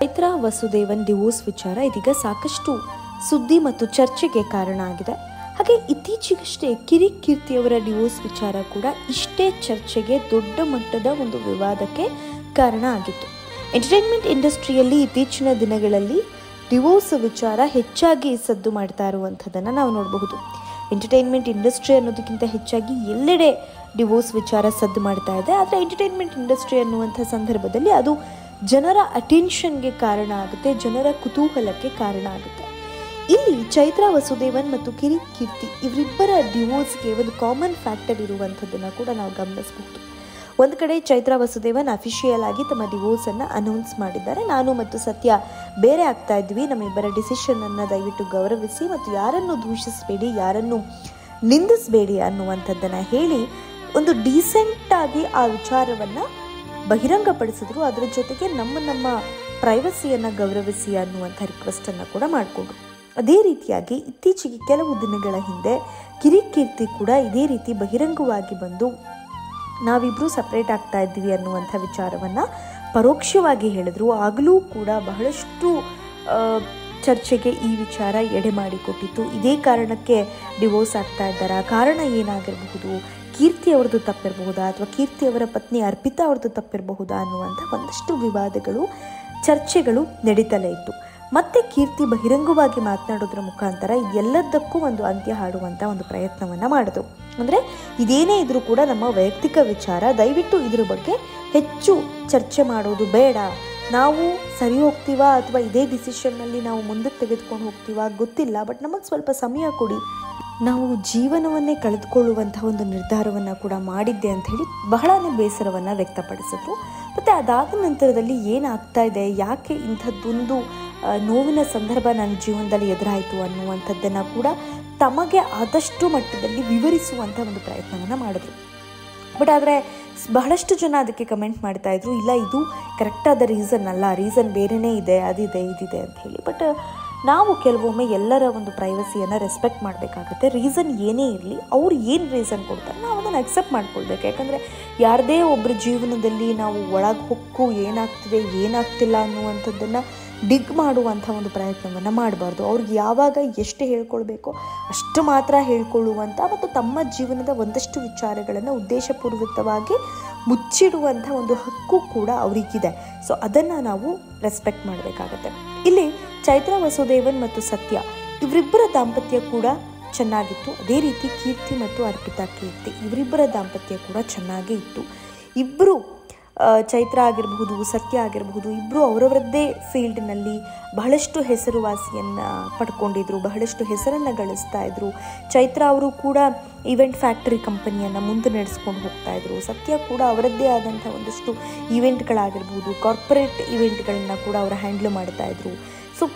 Chaitra ವಸುದೇವನ್ divorce ವಿಚಾರ ಇದೀಗ ಸಾಕಷ್ಟು ಸುದ್ದಿ ಮತ್ತು ಚರ್ಚೆಗೆ ಕಾರಣ ಆಗಿದೆ ಹಾಗೆ ಇತ್ತೀಚೆಗಷ್ಟೇ ಕಿರಿ ಕೀರ್ತಿಯವರ ಡಿವೋರ್ಸ್ ವಿಚಾರ ಕೂಡ ಇಷ್ಟೇ ಚರ್ಚೆಗೆ ದೊಡ್ಡ ಮಟ್ಟದ ಒಂದು ವಿವಾದಕ್ಕೆ ಕಾರಣ ಆಗಿತ್ತು ಎಂಟರ್ಟೈನ್ಮೆಂಟ್ ಇಂಡಸ್ಟ್ರಿಯಲ್ಲಿ ಇತ್ತೀಚಿನ ದಿನಗಳಲ್ಲಿ ಡಿವೋರ್ಸ್ ವಿಚಾರ ಹೆಚ್ಚಾಗಿ ಸದ್ದು ಮಾಡ್ತಾ ಇರುವಂಥದ್ದನ್ನು ನಾವು ನೋಡಬಹುದು ಎಂಟರ್ಟೈನ್ಮೆಂಟ್ ಇಂಡಸ್ಟ್ರಿ ಅನ್ನೋದಕ್ಕಿಂತ ಹೆಚ್ಚಾಗಿ ಎಲ್ಲೆಡೆ ಡಿವೋರ್ಸ್ ವಿಚಾರ ಸದ್ದು ಮಾಡ್ತಾ ಇದೆ ಆದರೆ ಎಂಟರ್ಟೈನ್ಮೆಂಟ್ ಇಂಡಸ್ಟ್ರಿ ಅನ್ನುವಂಥ ಸಂದರ್ಭದಲ್ಲಿ ಅದು ಜನರ ಅಟೆನ್ಷನ್ಗೆ ಕಾರಣ ಆಗುತ್ತೆ ಜನರ ಕುತೂಹಲಕ್ಕೆ ಕಾರಣ ಆಗುತ್ತೆ ಇಲ್ಲಿ ಚೈತ್ರಾ ವಸುದೇವನ್ ಮತ್ತು ಕಿರಿ ಕೀರ್ತಿ ಇವರಿಬ್ಬರ ಡಿವೋರ್ಸ್ಗೆ ಒಂದು ಕಾಮನ್ ಫ್ಯಾಕ್ಟರ್ ಇರುವಂಥದ್ದನ್ನು ಕೂಡ ನಾವು ಗಮನಿಸಬಹುದು ಒಂದು ಕಡೆ ಚೈತ್ರಾ ವಸುದೇವನ್ ಅಫಿಷಿಯಲ್ ಆಗಿ ತಮ್ಮ ಡಿವೋರ್ಸ್ ಅನ್ನ ಅನೌನ್ಸ್ ಮಾಡಿದ್ದಾರೆ ನಾನು ಮತ್ತು ಸತ್ಯ ಬೇರೆ ಆಗ್ತಾ ಇದ್ವಿ ನಮ್ಮಿಬ್ಬರ ಡಿಸಿಷನ್ ಅನ್ನ ದಯವಿಟ್ಟು ಗೌರವಿಸಿ ಮತ್ತು ಯಾರನ್ನು ದೂಷಿಸಬೇಡಿ ಯಾರನ್ನು ನಿಂದಿಸಬೇಡಿ ಅನ್ನುವಂಥದ್ದನ್ನ ಹೇಳಿ ಒಂದು ಡೀಸೆಂಟ್ ಆಗಿ ಆ ವಿಚಾರವನ್ನ ಬಹಿರಂಗಪಡಿಸಿದ್ರು ಅದರ ಜೊತೆಗೆ ನಮ್ಮ ನಮ್ಮ ಪ್ರೈವಸಿಯನ್ನು ಗೌರವಿಸಿ ಅನ್ನುವಂಥ ರಿಕ್ವೆಸ್ಟನ್ನು ಕೂಡ ಮಾಡಿಕೊಂಡ್ರು ಅದೇ ರೀತಿಯಾಗಿ ಇತ್ತೀಚೆಗೆ ಕೆಲವು ದಿನಗಳ ಹಿಂದೆ ಕಿರಿಕೀರ್ತಿ ಕೂಡ ಇದೇ ರೀತಿ ಬಹಿರಂಗವಾಗಿ ಬಂದು ನಾವಿಬ್ಬರು ಸಪ್ರೇಟ್ ಆಗ್ತಾ ಇದ್ದೀವಿ ಅನ್ನುವಂಥ ವಿಚಾರವನ್ನು ಪರೋಕ್ಷವಾಗಿ ಹೇಳಿದ್ರು ಆಗಲೂ ಕೂಡ ಬಹಳಷ್ಟು ಆ, ಚರ್ಚೆಗೆ ಈ ವಿಚಾರ ಎಡೆ ಮಾಡಿಕೊಟ್ಟಿತ್ತು ಇದೇ ಕಾರಣಕ್ಕೆ ಡಿವೋರ್ಸ್ ಆಗ್ತಾ ಇದ್ದಾರಾ ಕಾರಣ ಏನಾಗಿರಬಹುದು ಕೀರ್ತಿ ಅವ್ರದ್ದು ತಪ್ಪಿರಬಹುದಾ ಅಥವಾ ಕೀರ್ತಿ ಅವರ ಪತ್ನಿ ಅರ್ಪಿತಾ ಅವ್ರದ್ದು ತಪ್ಪಿರಬಹುದಾ ಅನ್ನುವಂಥ ಒಂದಷ್ಟು ವಿವಾದಗಳು ಚರ್ಚೆಗಳು ನಡೀತಲೇ ಇತ್ತು ಮತ್ತೆ ಕೀರ್ತಿ ಬಹಿರಂಗವಾಗಿ ಮಾತನಾಡೋದ್ರ ಮುಖಾಂತರ ಎಲ್ಲದಕ್ಕೂ ಒಂದು ಅಂತ್ಯ ಹಾಡುವಂಥ ಒಂದು ಪ್ರಯತ್ನವನ್ನು ಮಾಡಿದ್ರು ಅಂದರೆ ಇದೇನೇ ಇದ್ರೂ ಕೂಡ ನಮ್ಮ ವೈಯಕ್ತಿಕ ವಿಚಾರ ದಯವಿಟ್ಟು ಇದ್ರ ಬಗ್ಗೆ ಹೆಚ್ಚು ಚರ್ಚೆ ಮಾಡೋದು ಬೇಡ ನಾವು ಸರಿ ಹೋಗ್ತೀವಾ ಅಥವಾ ಇದೇ ಡಿಸಿಷನ್ನಲ್ಲಿ ನಾವು ಮುಂದಕ್ಕೆ ತೆಗೆದುಕೊಂಡು ಹೋಗ್ತೀವಾ ಗೊತ್ತಿಲ್ಲ ಬಟ್ ನಮಗೆ ಸ್ವಲ್ಪ ಸಮಯ ಕೊಡಿ ನಾವು ಜೀವನವನ್ನೇ ಕಳೆದುಕೊಳ್ಳುವಂತಹ ಒಂದು ನಿರ್ಧಾರವನ್ನು ಕೂಡ ಮಾಡಿದ್ದೆ ಅಂತ ಹೇಳಿ ಬಹಳನೇ ಬೇಸರವನ್ನು ವ್ಯಕ್ತಪಡಿಸಿದ್ರು ಮತ್ತು ಅದಾದ ನಂತರದಲ್ಲಿ ಏನಾಗ್ತಾ ಇದೆ ಯಾಕೆ ಇಂಥದ್ದೊಂದು ಆ, ನೋವಿನ ಸಂದರ್ಭ ನನ್ನ ಜೀವನದಲ್ಲಿ ಎದುರಾಯಿತು ಅನ್ನುವಂಥದ್ದನ್ನು ಕೂಡ ತಮಗೆ ಆದಷ್ಟು ಮಟ್ಟದಲ್ಲಿ ವಿವರಿಸುವಂಥ ಒಂದು ಪ್ರಯತ್ನವನ್ನು ಮಾಡಿದ್ರು ಬಟ್ ಆದರೆ ಬಹಳಷ್ಟು ಜನ ಅದಕ್ಕೆ ಕಮೆಂಟ್ ಮಾಡ್ತಾ ಇದ್ರು ಇಲ್ಲ ಇದು ಕರೆಕ್ಟಾದ ರೀಸನ್ ಅಲ್ಲ ರೀಸನ್ ಬೇರೆಯೇ ಇದೆ ಅದಿದೆ ಇದಿದೆ ಅಂತ ಹೇಳಿ ಬಟ್ ನಾವು ಕೆಲವೊಮ್ಮೆ ಎಲ್ಲರ ಒಂದು ಪ್ರೈವಸಿಯನ್ನು ರೆಸ್ಪೆಕ್ಟ್ ಮಾಡಬೇಕಾಗತ್ತೆ ರೀಸನ್ ಏನೇ ಇರಲಿ ಅವ್ರು ಏನು ರೀಸನ್ ಕೊಡ್ತಾರೆ ನಾವು ಅದನ್ನು ಅಕ್ಸೆಪ್ಟ್ ಮಾಡ್ಕೊಳ್ಬೇಕು ಯಾಕಂದರೆ ಯಾರದೇ ಒಬ್ಬರ ಜೀವನದಲ್ಲಿ ನಾವು ಒಳಗೆ ಹೊಕ್ಕು ಏನಾಗ್ತಿದೆ ಏನಾಗ್ತಿಲ್ಲ ಅನ್ನುವಂಥದ್ದನ್ನು ಡಿಗ್ ಮಾಡುವಂಥ ಒಂದು ಪ್ರಯತ್ನವನ್ನು ಮಾಡಬಾರ್ದು ಅವ್ರಿಗೆ ಯಾವಾಗ ಎಷ್ಟು ಹೇಳ್ಕೊಳ್ಬೇಕೋ ಅಷ್ಟು ಮಾತ್ರ ಹೇಳ್ಕೊಳ್ಳುವಂಥ ಮತ್ತು ತಮ್ಮ ಜೀವನದ ಒಂದಷ್ಟು ವಿಚಾರಗಳನ್ನು ಉದ್ದೇಶಪೂರ್ವಕವಾಗಿ ಮುಚ್ಚಿಡುವಂಥ ಒಂದು ಹಕ್ಕು ಕೂಡ ಅವರಿಗಿದೆ ಸೊ ಅದನ್ನು ನಾವು ರೆಸ್ಪೆಕ್ಟ್ ಮಾಡಬೇಕಾಗತ್ತೆ ಇಲ್ಲಿ ಚೈತ್ರಾ ವಸುದೇವನ್ ಮತ್ತು ಸತ್ಯ ಇವರಿಬ್ಬರ ದಾಂಪತ್ಯ ಕೂಡ ಚೆನ್ನಾಗಿತ್ತು ಅದೇ ರೀತಿ ಕೀರ್ತಿ ಮತ್ತು ಅರ್ಪಿತಾ ಕೀರ್ತಿ ಇವರಿಬ್ಬರ ದಾಂಪತ್ಯ ಕೂಡ ಚೆನ್ನಾಗೇ ಇತ್ತು ಇಬ್ಬರು ಆ, ಚೈತ್ರ ಆಗಿರಬಹುದು ಸತ್ಯ ಆಗಿರಬಹುದು ಇಬ್ಬರು ಅವರವರದ್ದೇ ಫೀಲ್ಡ್ನಲ್ಲಿ ಬಹಳಷ್ಟು ಹೆಸರುವಾಸಿಯನ್ನು ಪಡ್ಕೊಂಡಿದ್ರು ಬಹಳಷ್ಟು ಹೆಸರನ್ನು ಗಳಿಸ್ತಾ ಇದ್ರು ಚೈತ್ರ ಅವರು ಕೂಡ ಈವೆಂಟ್ ಫ್ಯಾಕ್ಟರಿ ಕಂಪನಿಯನ್ನು ಮುಂದೆ ನಡೆಸ್ಕೊಂಡು ಹೋಗ್ತಾ ಇದ್ರು ಸತ್ಯ ಕೂಡ ಅವರದ್ದೇ ಆದಂಥ ಒಂದಷ್ಟು ಈವೆಂಟ್ಗಳಾಗಿರ್ಬೋದು ಕಾರ್ಪೊರೇಟ್ ಈವೆಂಟ್ಗಳನ್ನ ಕೂಡ ಅವರು ಹ್ಯಾಂಡ್ಲ್ ಮಾಡ್ತಾ ಇದ್ರು ಸೊ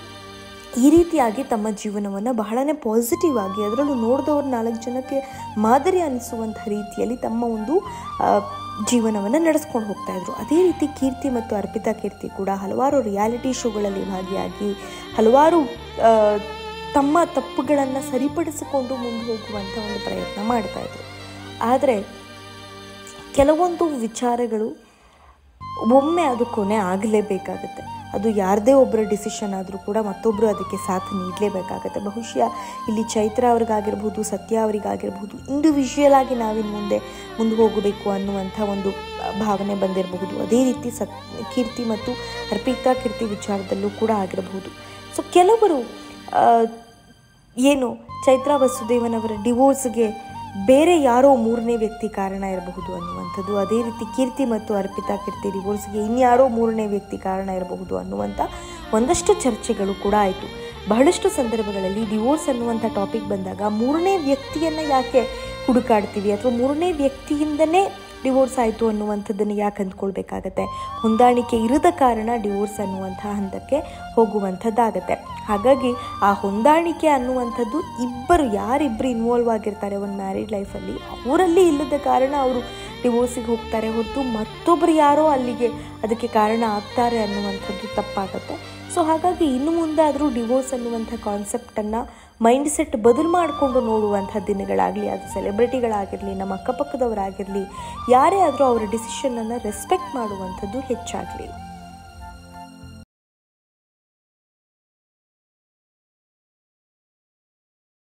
ಈ ರೀತಿಯಾಗಿ ತಮ್ಮ ಜೀವನವನ್ನು ಬಹಳನೇ ಪಾಸಿಟಿವ್ ಆಗಿ ಅದರಲ್ಲೂ ನೋಡಿದವ್ರು ನಾಲ್ಕು ಜನಕ್ಕೆ ಮಾದರಿ ಅನಿಸುವಂಥ ರೀತಿಯಲ್ಲಿ ತಮ್ಮ ಒಂದು ಜೀವನವನ್ನು ನಡೆಸ್ಕೊಂಡು ಹೋಗ್ತಾ ಇದ್ರು ಅದೇ ರೀತಿ ಕೀರ್ತಿ ಮತ್ತು ಅರ್ಪಿತಾ ಕೀರ್ತಿ ಕೂಡ ಹಲವಾರು ರಿಯಾಲಿಟಿ ಶೋಗಳಲ್ಲಿ ಭಾಗಿಯಾಗಿ ಹಲವಾರು ಆ, ತಮ್ಮ ತಪ್ಪುಗಳನ್ನು ಸರಿಪಡಿಸಿಕೊಂಡು ಮುಂದೆ ಹೋಗುವಂಥ ಒಂದು ಪ್ರಯತ್ನ ಮಾಡ್ತಾ ಇದ್ರು ಆದರೆ ಕೆಲವೊಂದು ವಿಚಾರಗಳು ಒಮ್ಮೆ ಅದು ಕೊನೆ ಆಗಲೇಬೇಕಾಗತ್ತೆ ಅದು ಯಾರದೇ ಒಬ್ಬರ ಡಿಸಿಷನ್ ಆದರೂ ಕೂಡ ಮತ್ತೊಬ್ಬರು ಅದಕ್ಕೆ ಸಾಥ್ ನೀಡಲೇಬೇಕಾಗತ್ತೆ ಬಹುಶಃ ಇಲ್ಲಿ ಚೈತ್ರ ಅವ್ರಿಗಾಗಿರ್ಬೋದು ಸತ್ಯ ಅವರಿಗಾಗಿರ್ಬೋದು ಇಂಡಿವಿಜುವಲ್ ಆಗಿ ನಾವಿನ್ನು ಮುಂದೆ ಮುಂದೆ ಹೋಗಬೇಕು ಅನ್ನುವಂಥ ಒಂದು ಭಾವನೆ ಬಂದಿರಬಹುದು ಅದೇ ರೀತಿ ಸತ್ ಕೀರ್ತಿ ಮತ್ತು ಅರ್ಪಿತಾ ಕೀರ್ತಿ ವಿಚಾರದಲ್ಲೂ ಕೂಡ ಆಗಿರಬಹುದು ಸೊ ಕೆಲವರು ಆ, ಏನು ಚೈತ್ರಾ ವಸುದೇವನ್ ಅವರ ಡಿವೋರ್ಸ್ಗೆ ಬೇರೆ ಯಾರೋ ಮೂರನೇ ವ್ಯಕ್ತಿ ಕಾರಣ ಇರಬಹುದು ಅನ್ನುವಂಥದ್ದು ಅದೇ ರೀತಿ ಕೀರ್ತಿ ಮತ್ತು ಅರ್ಪಿತಾ ಕೀರ್ತಿ ಡಿವೋರ್ಸ್ಗೆ ಇನ್ಯಾರೋ ಮೂರನೇ ವ್ಯಕ್ತಿ ಕಾರಣ ಇರಬಹುದು ಅನ್ನುವಂಥ ಒಂದಷ್ಟು ಚರ್ಚೆಗಳು ಕೂಡ ಆಯಿತು ಬಹಳಷ್ಟು ಸಂದರ್ಭಗಳಲ್ಲಿ ಡಿವೋರ್ಸ್ ಅನ್ನುವಂಥ ಟಾಪಿಕ್ ಬಂದಾಗ ಮೂರನೇ ವ್ಯಕ್ತಿಯನ್ನು ಯಾಕೆ ಹುಡುಕಾಡ್ತೀವಿ ಅಥವಾ ಮೂರನೇ ವ್ಯಕ್ತಿಯಿಂದನೇ ಡಿವೋರ್ಸ್ ಆಯಿತು ಅನ್ನುವಂಥದ್ದನ್ನು ಯಾಕೆ ಅಂದ್ಕೊಳ್ಬೇಕಾಗತ್ತೆ ಹೊಂದಾಣಿಕೆ ಇರದ ಕಾರಣ ಡಿವೋರ್ಸ್ ಅನ್ನುವಂಥ ಹಂತಕ್ಕೆ ಹೋಗುವಂಥದ್ದಾಗತ್ತೆ ಹಾಗಾಗಿ ಆ ಹೊಂದಾಣಿಕೆ ಅನ್ನುವಂಥದ್ದು ಇಬ್ಬರು ಯಾರಿಬ್ಬರು ಇನ್ವಾಲ್ವ್ ಆಗಿರ್ತಾರೆ ಒಂದು ಮ್ಯಾರಿಡ್ ಲೈಫಲ್ಲಿ ಅವರಲ್ಲಿ ಇಲ್ಲದ ಕಾರಣ ಅವರು ಡಿವೋರ್ಸಿಗೆ ಹೋಗ್ತಾರೆ ಹೊರತು ಮತ್ತೊಬ್ಬರು ಯಾರೋ ಅಲ್ಲಿಗೆ ಅದಕ್ಕೆ ಕಾರಣ ಆಗ್ತಾರೆ ಅನ್ನುವಂಥದ್ದು ತಪ್ಪಾಗತ್ತೆ ಸೊ ಹಾಗಾಗಿ ಇನ್ನು ಮುಂದಾದರೂ ಡಿವೋರ್ಸ್ ಅನ್ನುವಂಥ ಕಾನ್ಸೆಪ್ಟನ್ನು ಮೈಂಡ್ ಸೆಟ್ ಬದಲು ಮಾಡಿಕೊಂಡು ನೋಡುವಂಥ ದಿನಗಳಾಗಲಿ ಅದು ಸೆಲೆಬ್ರಿಟಿಗಳಾಗಿರಲಿ ನಮ್ಮ ಅಕ್ಕಪಕ್ಕದವರಾಗಿರಲಿ ಯಾರೇ ಆದರೂ ಅವರ ಡಿಸಿಷನನ್ನು ರೆಸ್ಪೆಕ್ಟ್ ಮಾಡುವಂಥದ್ದು ಹೆಚ್ಚಾಗಲಿ